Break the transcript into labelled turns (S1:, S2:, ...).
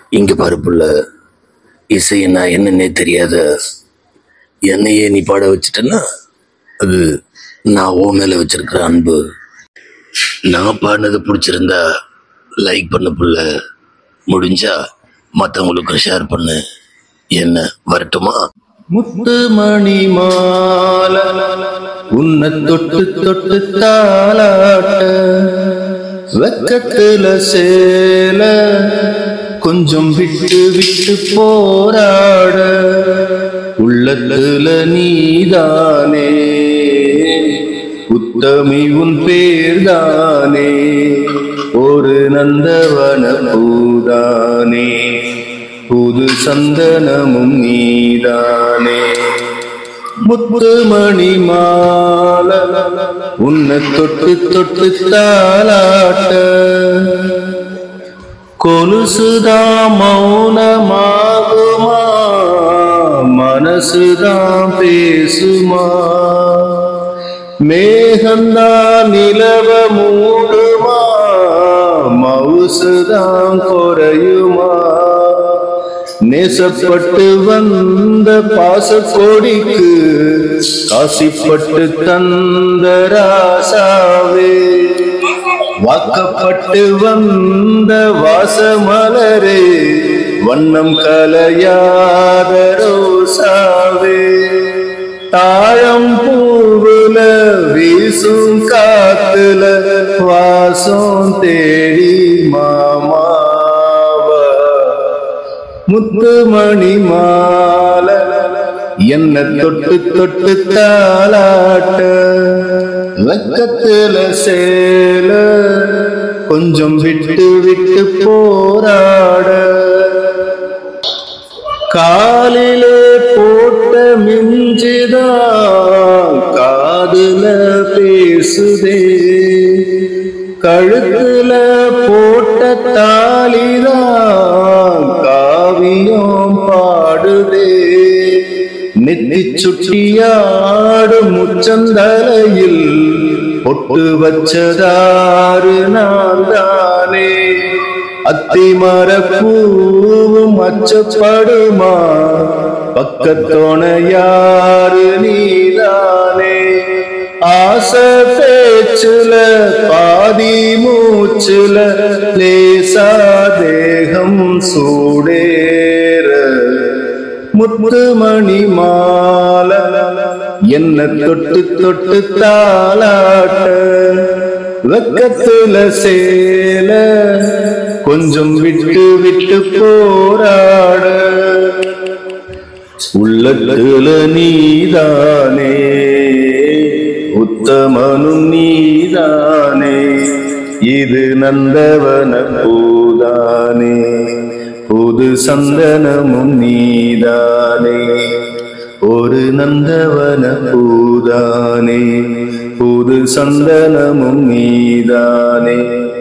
S1: இங்க பாரு புள்ள இசைன்னா என்னன்னே தெரியாத என்னையே நீ பாட வச்சிட்டன்னா அது நான் ஓ மேல வச்சிருக்கிற அன்பு நான் பாடினது பிடிச்சிருந்தா லைக் பண்ண புள்ள முடிஞ்சா மற்றவங்களுக்கும் ஷேர் பண்ணு என்ன வரட்டுமா
S2: முத்து மணி மாலை உன்னை தொட்டு தொட்டு தாளாட்ட வெக்கத்துல சேல கொஞ்சம் விட்டு விட்டு போராட உள்ளத்துல நீதானே உத்தமி உன் பேர்தானே ஒரு நந்தவன பூதானே புது சந்தனமும் நீதானே முத்து மணி மால உன்னை தொட்டு தொட்டு தாளாட்ட கொலுசுதான் மௌனமாகுமா மனசுதான் பேசுமா மேகந்தான் நிலவ மூடுமா மவுசுதான் குறையுமா நேசப்பட்டு வந்த பாசக்கொடிக்கு காசிப்பட்டு தந்த ராசாவே வாக்கப்பட்டு வந்த வாசமலரே வண்ணம் கலையாத ரோசாவே தாழம் பூவுல வீசும் காத்துல வாசம் தேடி மாமாவா முத்துமணி மால என்ன தொட்டு தொட்டு தாளாட்ட வெக்கத்துல சேல கொஞ்சம் விட்டு விட்டு போராட காலிலே போட்ட மிஞ்சிதான் காதுல பேசுதே கழுத்துல போட்ட தாலிதான் காவியம் பாடுதே நெத்தி சுட்டியாடு முச்சந்தலையில் பொட்டு வச்சதாறு நான் தானே அத்திமர பூவும் அச்சப்படுமா பக்கத்தோன யாரு நீதானே ஆசை பேச்சுல பாதி மூச்சுல லேசா தேகம் சூடேற முத்துமணி மால என்ன தொட்டு தொட்டு தாளாட்ட வெக்கத்துல சேல கொஞ்சம் விட்டு விட்டு போராட உள்ளத்துல நீதானே உத்தமனும் நீதானே இது நந்தவன பூதானே புது சந்தனமும் நீதானே ஒரு நந்தவன பூதானே புது சந்தனமும் நீதானே